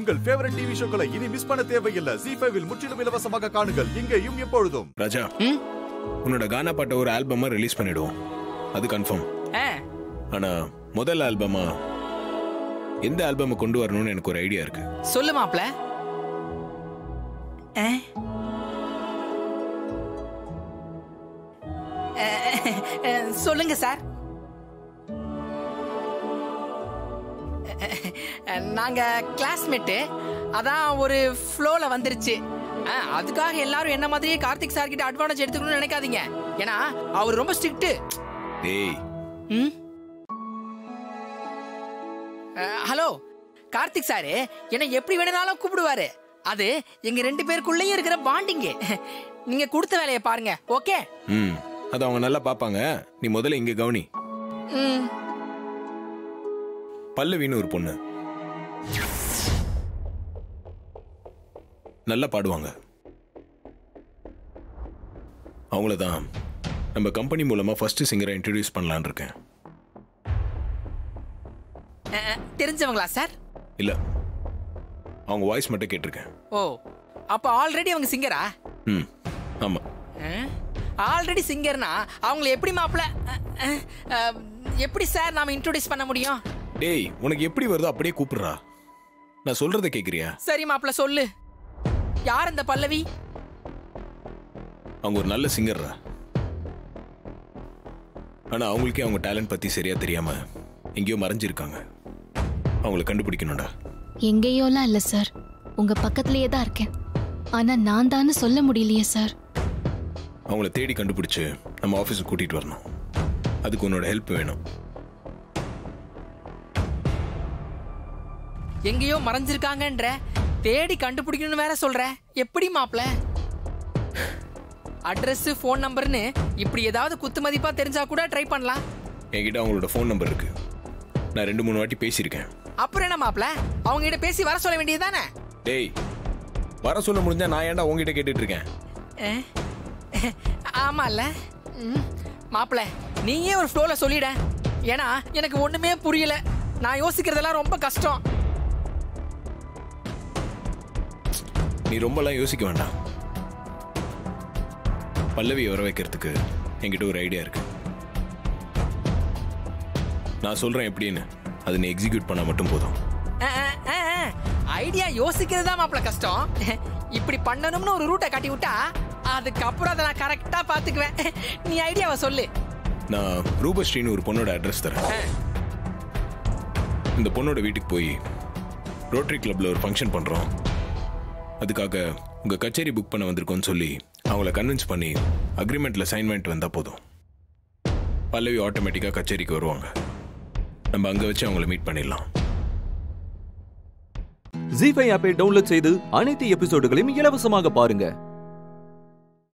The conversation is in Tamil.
உங்கள் ஃபேவரட் டிவி ஷோக்களை இனி மிஸ் பண்ண தேவையில்லை ஜி ஃபைவில் முற்றிலும் இலவசமாக காணுங்கள் இங்கேயும் எப்பொழுதும் ராஜா உன்னோட கானா பாட்டை ஒரு ஆல்பமா ரிலீஸ் பண்ணிடுவோம் அது கன்ஃபார்ம் ஆ, ஆனா முதல் ஆல்பமா எந்த ஆல்பமை கொண்டு வரணும்னு எனக்கு ஒரு ஐடியா இருக்கு சொல்லு மாப்ள ஆ? ஆ, ஆ, சொல்லுங்க சார் நாங்க கிளாஸ்மேட்டு அதான் ஒரு ஃப்ளோல வந்துருச்சு ஆ, அதுக்காக எல்லாரும் என்ன மாதிரியே கார்த்திக் சார் கிட்ட அட்வான்டேஜ் எடுத்துக்கணும்னு நினைக்காதீங்க ஏன்னா அவர் ரொம்ப ஸ்ட்ரிக்ட் டேய் ம் அஹ், ஹலோ கார்த்திக் சாரு என்னை எப்படி வேணும்னாலும் கூப்பிடுவாரு அது எங்க ரெண்டு பேருக்குள்ளேயும் இருக்கிற பாண்டிங்கு நீங்க கொடுத்த வேலையை பாருங்க ஓகே ம் அது அவங்க நல்லா பார்ப்பாங்க நீ முதல்ல இங்க கவனி ம் பல்லவின்னு ஒரு பொண்ணு நல்லா பாடுவாங்க அவங்கள தான் நம்ம கம்பெனி மூலமா ஃபர்ஸ்ட் சிங்கரை இன்ட்ரடியூஸ் பண்ணலான்னு இருக்கேன் அஹ், தெரிஞ்சவங்களா சார் இல்ல அவங்க வாய்ஸ் மட்டும் கேட்டிருக்கேன் ஓ அப்ப ஆல்ரெடி அவங்க சிங்கரா ம் ஆமா ஆல்ரெடி சிங்கர்னா அவங்கள எப்படி மாப்பிள அஹ், அஹ், எப்படி சார் நாம இன்ட்ரோடியூஸ் பண்ண முடியும் டேய் உனக்கு எப்படி வருதோ அப்படியே கூப்பிடுறா நான் சொல்றத கேக்குறியா சரி மாப்பிள சொல்லு யார் அந்த பல்லவி அவங்க ஒரு நல்ல சிங்கர்ரா ஆனா அவங்களுக்கே அவங்க டேலண்ட் பத்தி சரியா தெரியாம எங்கேயோ மறைஞ்சிருக்காங்க அவங்கள கண்டுபிடிக்கணும்டா எங்கேயோலாம் இல்ல சார் உங்க பக்கத்திலேயே தான் இருக்கேன் ஆனா நான் தானே சொல்ல முடியலையே சார் அவங்கள தேடி கண்டுபிடிச்சு நம்ம ஆஃபீஸுக்கு கூட்டிட்டு வரணும் அதுக்கு உன்னோட ஹெல்ப் வேணும் எங்கேயோ மறைஞ்சிருக்காங்கன்ற தேடி கண்டுபிடிக்கணும்னு வேற சொல்ற எப்படி மாப்ள அட்ரஸ் ஃபோன் நம்பர்னு இப்படி ஏதாவது குத்து மதிப்பா தெரிஞ்சா கூட ட்ரை பண்ணலாம் என்கிட்ட அவங்களோட ஃபோன் நம்பர் இருக்கு நான் ரெண்டு மூணு வாட்டி பேசியிருக்கேன் அப்புறம் என்ன மாப்ள அவங்க கிட்ட பேசி வர சொல்ல வேண்டியதுதானே டேய் வர சொல்ல முடிஞ்சா நான் ஏன்டா உங்ககிட்ட கேட்டுட்டு இருக்கேன் அஹ்? ஆமால ம். மாப்ள நீயே ஒரு ஃப்ளோல சொல்லிட ஏன்னா எனக்கு ஒண்ணுமே புரியல நான் யோசிக்கிறதெல்லாம் ரொம்ப கஷ்டம் நீ ரொம்பலாம் யோசிக்க வேண்டாம் பல்லவி வர வைக்கிறதுக்கு என்கிட்ட ஒரு ஐடியா இருக்கு நான் சொல்றேன் எப்படின்னு அதை நீ எக்ஸிக்யூட் பண்ணா மட்டும் போதும் ஐடியா யோசிக்கிறது தான் மாப்பிள கஷ்டம் இப்படி பண்ணணும்னு ஒரு ரூட்டை காட்டி விட்டா அதுக்கப்புறம் அதை நான் கரெக்டா பாத்துக்குவேன் நீ ஐடியாவை சொல்லு நான் ரூபஸ்ரீன்னு ஒரு பொண்ணோட அட்ரஸ் தரேன் அஹ், இந்த பொண்ணோட வீட்டுக்கு போய் ரோட்டரி கிளப்ல ஒரு ஃபங்க்ஷன் பண்றோம் அதுக்காக உங்க கச்சேரி புக் பண்ண வந்திருக்கோம்னு சொல்லி அவங்கள கன்வின்ஸ் பண்ணி அக்ரிமெண்ட்ல சைன் பண்ணிட்டு வந்தா போதும் பல்லவி ஆட்டோமேட்டிக்கா கச்சேரிக்கு வருவாங்க நம்ம அங்க வச்சு அவங்கள மீட் பண்ணிடலாம் ஜி ஃபைவ் ஆப்பை டவுன்லோட் செய்து அனைத்து எபிசோடுகளையும் இலவசமாக பாருங்க